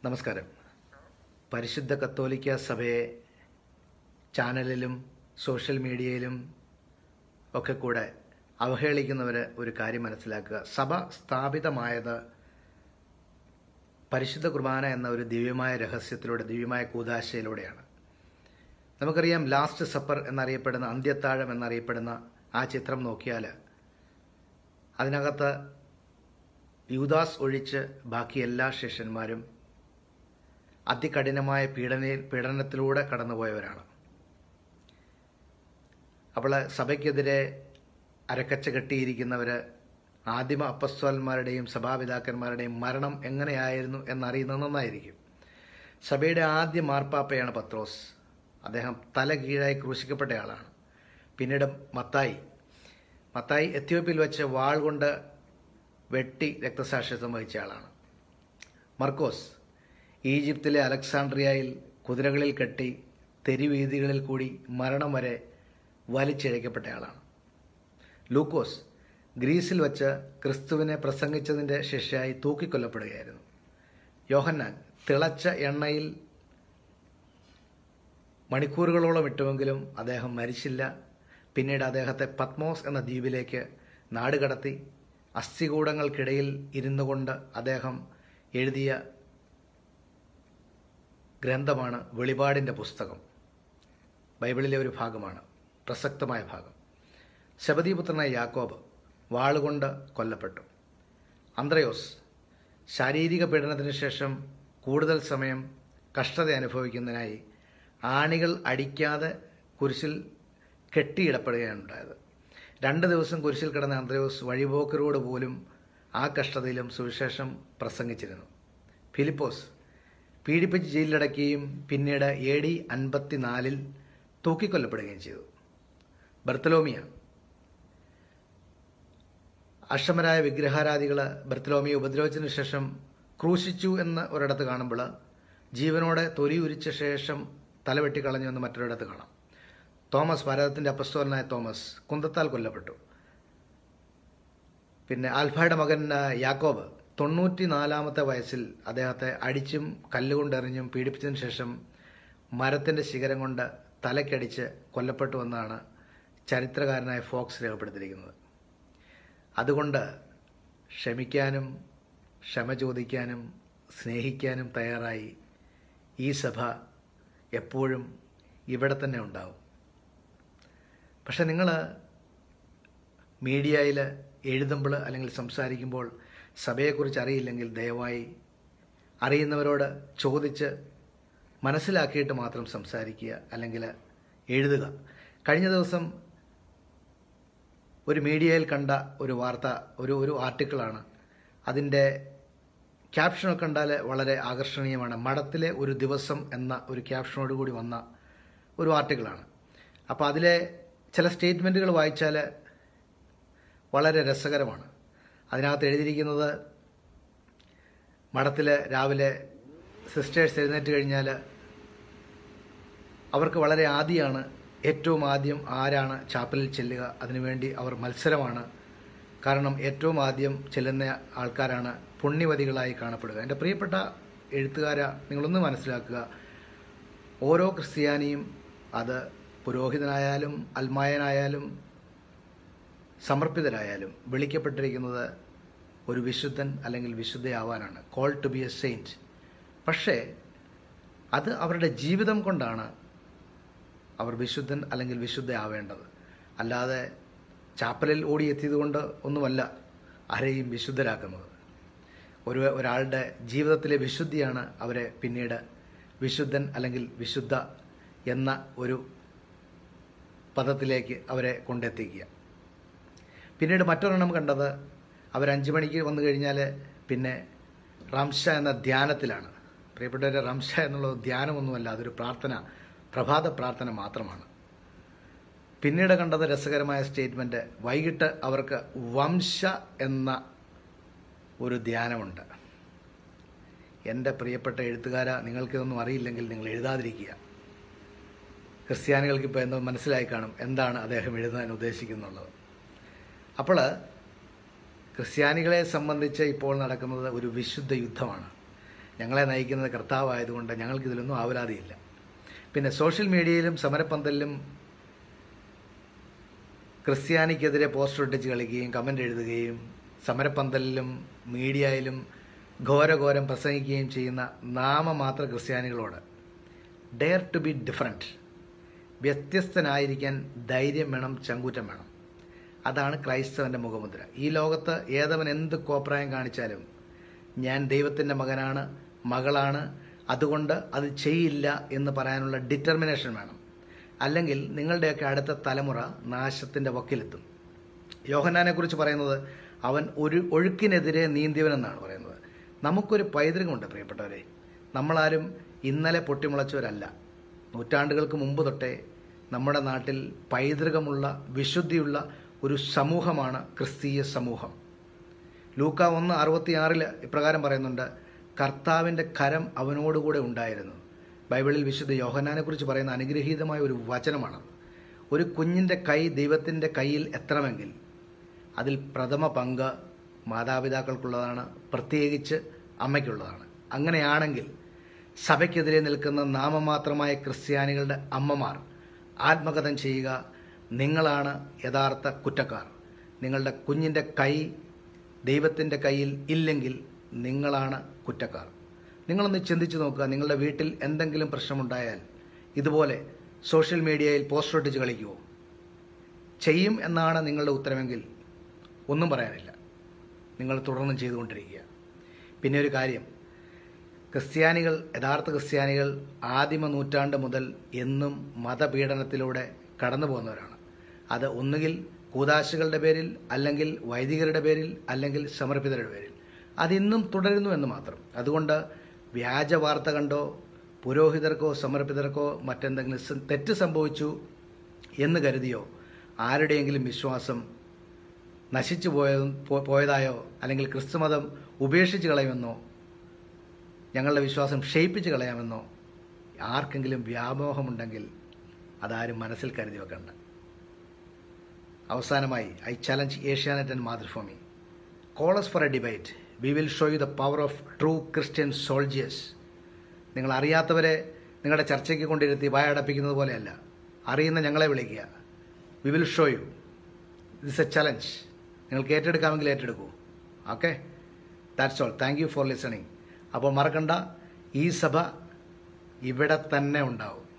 നമസ്കാരം പരിശുദ്ധ കത്തോലിക്ക സഭയെ ചാനലിലും സോഷ്യൽ മീഡിയയിലും ഒക്കെ കൂടെ അവഹേളിക്കുന്നവർ ഒരു കാര്യം മനസ്സിലാക്കുക സഭ സ്ഥാപിതമായത് പരിശുദ്ധ കുർബാന എന്ന ഒരു ദിവ്യമായ രഹസ്യത്തിലൂടെ ദിവ്യമായ കൂതാശയിലൂടെയാണ് നമുക്കറിയാം ലാസ്റ്റ് സപ്പർ എന്നറിയപ്പെടുന്ന അന്ത്യത്താഴം എന്നറിയപ്പെടുന്ന ആ ചിത്രം നോക്കിയാൽ അതിനകത്ത് യൂദാസ് ഒഴിച്ച് ബാക്കി എല്ലാ ശിഷ്യന്മാരും അതികഠിനമായ പീഡന പീഡനത്തിലൂടെ കടന്നുപോയവരാണ് അപ്പോൾ സഭയ്ക്കെതിരെ അരക്കച്ച കെട്ടിയിരിക്കുന്നവർ ആദിമ അപ്പസ്വലന്മാരുടെയും സഭാപിതാക്കന്മാരുടെയും മരണം എങ്ങനെയായിരുന്നു എന്നറിയുന്നത് നന്നായിരിക്കും സഭയുടെ ആദ്യ മാർപ്പാപ്പയാണ് പത്രോസ് അദ്ദേഹം തല കീഴായി ക്രൂശിക്കപ്പെട്ടയാളാണ് പിന്നീട് മത്തായി മത്തായി എത്യോപ്യയിൽ വെച്ച് വാൾ കൊണ്ട് വെട്ടി രക്തസാക്ഷിത്വം വഹിച്ച ആളാണ് മർക്കോസ് ഈജിപ്തിലെ അലക്സാണ്ട്രിയയിൽ കുതിരകളിൽ കെട്ടി തെരുവീതികളിൽ കൂടി മരണം വരെ വലിച്ചിഴക്കപ്പെട്ടയാളാണ് ലൂക്കോസ് ഗ്രീസിൽ വച്ച് ക്രിസ്തുവിനെ പ്രസംഗിച്ചതിൻ്റെ ശിഷ്യയായി തൂക്കിക്കൊല്ലപ്പെടുകയായിരുന്നു യോഹന്നാൻ തിളച്ച എണ്ണയിൽ മണിക്കൂറുകളോളം ഇട്ടുവെങ്കിലും അദ്ദേഹം മരിച്ചില്ല പിന്നീട് അദ്ദേഹത്തെ പത്മോസ് എന്ന ദ്വീപിലേക്ക് നാടുകടത്തി അസ്ഥികൂടങ്ങൾക്കിടയിൽ ഇരുന്നു കൊണ്ട് അദ്ദേഹം എഴുതിയ ഗ്രന്ഥമാണ് വെളിപാടിൻ്റെ പുസ്തകം ബൈബിളിലെ ഒരു ഭാഗമാണ് പ്രസക്തമായ ഭാഗം ശബദീപുത്രനായ യാക്കോബ് വാളുകൊണ്ട് കൊല്ലപ്പെട്ടു അന്ത്രയോസ് ശാരീരിക പീഡനത്തിന് ശേഷം കൂടുതൽ സമയം കഷ്ടത അനുഭവിക്കുന്നതിനായി ആണികൾ അടിക്കാതെ കുരിശിൽ കെട്ടിയിടപ്പെടുകയാണ് ഉണ്ടായത് രണ്ട് ദിവസം കുരിശിൽ കിടന്ന അന്ത്രയോസ് വഴിപോക്കരോട് പോലും ആ കഷ്ടതയിലും സുവിശേഷം പ്രസംഗിച്ചിരുന്നു ഫിലിപ്പോസ് പീഡിപ്പിച്ച് ജയിലിലടക്കുകയും പിന്നീട് എ ഡി അൻപത്തിനാലിൽ തൂക്കിക്കൊല്ലപ്പെടുകയും ചെയ്തു ബർത്തലോമിയ അക്ഷമരായ വിഗ്രഹാരാധികൾ ബർത്തലോമിയെ ഉപദ്രവിച്ചതിന് ശേഷം ക്രൂശിച്ചു എന്ന് ഒരിടത്ത് കാണുമ്പോൾ ജീവനോടെ തൊലി ഉരിച്ച ശേഷം തലവെട്ടിക്കളഞ്ഞു എന്ന് മറ്റൊരിടത്ത് കാണാം തോമസ് ഭാരതത്തിൻ്റെ അപ്പസ്തോലനായ തോമസ് കുന്തത്താൽ കൊല്ലപ്പെട്ടു പിന്നെ ആൽഫയുടെ മകൻ യാക്കോബ് തൊണ്ണൂറ്റി നാലാമത്തെ വയസ്സിൽ അദ്ദേഹത്തെ അടിച്ചും കല്ലുകൊണ്ടെറിഞ്ഞും പീഡിപ്പിച്ചതിന് ശേഷം മരത്തിൻ്റെ ശിഖരം കൊണ്ട് തലക്കടിച്ച് കൊല്ലപ്പെട്ടു എന്നാണ് ചരിത്രകാരനായ ഫോക്സ് രേഖപ്പെടുത്തിയിരിക്കുന്നത് അതുകൊണ്ട് ക്ഷമിക്കാനും ക്ഷമ ചോദിക്കാനും സ്നേഹിക്കാനും തയ്യാറായി ഈ സഭ എപ്പോഴും ഇവിടെ തന്നെ ഉണ്ടാവും പക്ഷെ നിങ്ങൾ മീഡിയയിൽ എഴുതുമ്പോൾ അല്ലെങ്കിൽ സംസാരിക്കുമ്പോൾ സഭയെക്കുറിച്ച് അറിയില്ലെങ്കിൽ ദയവായി അറിയുന്നവരോട് ചോദിച്ച് മനസ്സിലാക്കിയിട്ട് മാത്രം സംസാരിക്കുക അല്ലെങ്കിൽ എഴുതുക കഴിഞ്ഞ ദിവസം ഒരു മീഡിയയിൽ കണ്ട ഒരു വാർത്ത ഒരു ഒരു ആർട്ടിക്കിളാണ് അതിൻ്റെ ക്യാപ്ഷനൊക്കെ കണ്ടാൽ വളരെ ആകർഷണീയമാണ് മഠത്തിലെ ഒരു ദിവസം എന്ന ഒരു ക്യാപ്ഷനോട് കൂടി വന്ന ഒരു ആർട്ടിക്കിളാണ് അപ്പോൾ അതിലെ ചില സ്റ്റേറ്റ്മെൻറ്റുകൾ വായിച്ചാൽ വളരെ രസകരമാണ് അതിനകത്ത് എഴുതിയിരിക്കുന്നത് മഠത്തിൽ രാവിലെ സിസ്റ്റേഴ്സ് എഴുന്നേറ്റ് കഴിഞ്ഞാൽ അവർക്ക് വളരെ ആദ്യമാണ് ഏറ്റവും ആദ്യം ആരാണ് ചാപ്പലിൽ ചെല്ലുക അതിനുവേണ്ടി അവർ മത്സരമാണ് കാരണം ഏറ്റവും ആദ്യം ചെല്ലുന്ന ആൾക്കാരാണ് പുണ്യവതികളായി കാണപ്പെടുക എൻ്റെ പ്രിയപ്പെട്ട എഴുത്തുകാര നിങ്ങളൊന്ന് മനസ്സിലാക്കുക ഓരോ ക്രിസ്ത്യാനിയും അത് പുരോഹിതനായാലും അൽമായനായാലും സമർപ്പിതരായാലും വിളിക്കപ്പെട്ടിരിക്കുന്നത് ഒരു വിശുദ്ധൻ അല്ലെങ്കിൽ വിശുദ്ധയാവാനാണ് call to be a saint പക്ഷേ അത് അവരുടെ ജീവിതം കൊണ്ടാണ് അവർ വിശുദ്ധൻ അല്ലെങ്കിൽ വിശുദ്ധയാവേണ്ടത് അല്ലാതെ ചാപ്പലിൽ ഓടിയെത്തിയത് കൊണ്ട് ഒന്നുമല്ല ആരെയും വിശുദ്ധരാക്കുന്നത് ഒരു ഒരാളുടെ ജീവിതത്തിലെ വിശുദ്ധിയാണ് അവരെ പിന്നീട് വിശുദ്ധൻ അല്ലെങ്കിൽ വിശുദ്ധ എന്ന ഒരു പദത്തിലേക്ക് അവരെ കൊണ്ടെത്തിക്കുക പിന്നീട് മറ്റൊരെണ്ണം കണ്ടത് അവർ അഞ്ച് മണിക്ക് വന്നു കഴിഞ്ഞാൽ പിന്നെ റംഷ എന്ന ധ്യാനത്തിലാണ് പ്രിയപ്പെട്ടവരെ റംഷ എന്നുള്ളത് ധ്യാനമൊന്നുമല്ല അതൊരു പ്രാർത്ഥന പ്രഭാത പ്രാർത്ഥന മാത്രമാണ് പിന്നീട് കണ്ടത് രസകരമായ സ്റ്റേറ്റ്മെൻറ്റ് വൈകിട്ട് അവർക്ക് വംശ എന്ന ഒരു ധ്യാനമുണ്ട് എൻ്റെ പ്രിയപ്പെട്ട എഴുത്തുകാര നിങ്ങൾക്കിതൊന്നും അറിയില്ലെങ്കിൽ നിങ്ങൾ എഴുതാതിരിക്കുക ക്രിസ്ത്യാനികൾക്ക് ഇപ്പോൾ എന്തോ മനസ്സിലായി കാണും എന്താണ് അദ്ദേഹം എഴുതാൻ ഉദ്ദേശിക്കുന്നുള്ളത് അപ്പോൾ ക്രിസ്ത്യാനികളെ സംബന്ധിച്ച് ഇപ്പോൾ നടക്കുന്നത് ഒരു വിശുദ്ധ യുദ്ധമാണ് ഞങ്ങളെ നയിക്കുന്നത് കർത്താവായതുകൊണ്ട് ഞങ്ങൾക്കിതിലൊന്നും ആവലാതിയില്ല പിന്നെ സോഷ്യൽ മീഡിയയിലും സമരപ്പന്തലിലും ക്രിസ്ത്യാനിക്കെതിരെ പോസ്റ്റർ ഒട്ടിച്ച് കളിക്കുകയും കമൻ്റ് എഴുതുകയും സമരപ്പന്തലിലും മീഡിയയിലും ഘോരഘോരം പ്രസംഗിക്കുകയും ചെയ്യുന്ന നാമമാത്ര ക്രിസ്ത്യാനികളോട് ഡെയർ ടു ബി ഡിഫറൻറ്റ് വ്യത്യസ്തനായിരിക്കാൻ ധൈര്യം വേണം ചങ്കൂറ്റം വേണം അതാണ് ക്രൈസ്തവൻ്റെ മുഖമുദ്ര ഈ ലോകത്ത് ഏതവൻ എന്ത് കോപ്രായം കാണിച്ചാലും ഞാൻ ദൈവത്തിൻ്റെ മകനാണ് മകളാണ് അതുകൊണ്ട് അത് ചെയ്യില്ല എന്ന് പറയാനുള്ള ഡിറ്റർമിനേഷൻ വേണം അല്ലെങ്കിൽ നിങ്ങളുടെയൊക്കെ അടുത്ത തലമുറ നാശത്തിൻ്റെ വക്കിലെത്തും യോഹന്നാനെക്കുറിച്ച് പറയുന്നത് അവൻ ഒരു ഒഴുക്കിനെതിരെ നീന്തിയവനെന്നാണ് പറയുന്നത് നമുക്കൊരു പൈതൃകമുണ്ട് പ്രിയപ്പെട്ടവരെ നമ്മളാരും ഇന്നലെ പൊട്ടിമുളച്ചവരല്ല നൂറ്റാണ്ടുകൾക്ക് മുമ്പ് തൊട്ടേ നമ്മുടെ നാട്ടിൽ പൈതൃകമുള്ള വിശുദ്ധിയുള്ള ഒരു സമൂഹമാണ് ക്രിസ്തീയ സമൂഹം ലൂക്ക ഒന്ന് അറുപത്തിയാറിൽ ഇപ്രകാരം പറയുന്നുണ്ട് കർത്താവിൻ്റെ കരം അവനോടുകൂടെ ഉണ്ടായിരുന്നു ബൈബിളിൽ വിശുദ്ധ യോഹന്നാനെക്കുറിച്ച് പറയുന്ന അനുഗ്രഹീതമായ ഒരു വചനമാണ് ഒരു കുഞ്ഞിൻ്റെ കൈ ദൈവത്തിൻ്റെ കയ്യിൽ എത്തണമെങ്കിൽ അതിൽ പ്രഥമ പങ്ക് മാതാപിതാക്കൾക്കുള്ളതാണ് പ്രത്യേകിച്ച് അമ്മയ്ക്കുള്ളതാണ് അങ്ങനെയാണെങ്കിൽ സഭയ്ക്കെതിരെ നിൽക്കുന്ന നാമമാത്രമായ ക്രിസ്ത്യാനികളുടെ അമ്മമാർ ആത്മകഥം ചെയ്യുക നിങ്ങളാണ് യഥാർത്ഥ കുറ്റക്കാർ നിങ്ങളുടെ കുഞ്ഞിൻ്റെ കൈ ദൈവത്തിൻ്റെ കയ്യിൽ ഇല്ലെങ്കിൽ നിങ്ങളാണ് കുറ്റക്കാർ നിങ്ങളൊന്ന് ചിന്തിച്ചു നോക്കുക നിങ്ങളുടെ വീട്ടിൽ എന്തെങ്കിലും പ്രശ്നമുണ്ടായാൽ ഇതുപോലെ സോഷ്യൽ മീഡിയയിൽ പോസ്റ്റർ ഒട്ടിച്ച് കളിക്കുമോ ചെയ്യും എന്നാണ് നിങ്ങളുടെ ഉത്തരമെങ്കിൽ ഒന്നും പറയാനില്ല നിങ്ങൾ തുടർന്നും ചെയ്തുകൊണ്ടിരിക്കുക പിന്നെ ഒരു കാര്യം ക്രിസ്ത്യാനികൾ യഥാർത്ഥ ക്രിസ്ത്യാനികൾ ആദിമ നൂറ്റാണ്ട് മുതൽ എന്നും മതപീഡനത്തിലൂടെ കടന്നു പോകുന്നവരാണ് അത് ഒന്നുകിൽ കൂതാശകളുടെ പേരിൽ അല്ലെങ്കിൽ വൈദികരുടെ പേരിൽ അല്ലെങ്കിൽ സമർപ്പിതരുടെ പേരിൽ അതിന്നും തുടരുന്നു എന്ന് മാത്രം അതുകൊണ്ട് വ്യാജ വാർത്ത കണ്ടോ പുരോഹിതർക്കോ സമർപ്പിതർക്കോ മറ്റെന്തെങ്കിലും സ- തെറ്റ് സംഭവിച്ചു എന്ന് കരുതിയോ ആരുടെയെങ്കിലും വിശ്വാസം നശിച്ചു പോയ പോ- പോയതായോ അല്ലെങ്കിൽ ക്രിസ്തുമതം ഉപേക്ഷിച്ച് കളയുമെന്നോ ഞങ്ങളുടെ വിശ്വാസം ക്ഷയിപ്പിച്ച് കളയാമെന്നോ ആർക്കെങ്കിലും വ്യാമോഹമുണ്ടെങ്കിൽ അതാരും മനസ്സിൽ കരുതി വെക്കണ്ട അവസാനമായി I challenge Asianet and Mathrubhumi calls for a debate we will show you the power of true Christian soldiers നിങ്ങൾ അറിയാത്തവരെ നിങ്ങളുടെ ചർച്ചയ്ക്ക് കൊണ്ടിരുത്തി വായടപ്പിക്കുന്നത് പോലെയല്ല അറിയുന്ന ഞങ്ങളെ വിളിക്കുക we will show you this a challenge നിങ്ങൾക്ക് ഏറ്റെടുക്കാമെങ്കിൽ ഏറ്റെടുക്കൂ okay that's all thank you for listening അപ്പോൾ മറക്കണ്ട ഈ സഭ ഇവിടെ തന്നെ ഉണ്ടാവും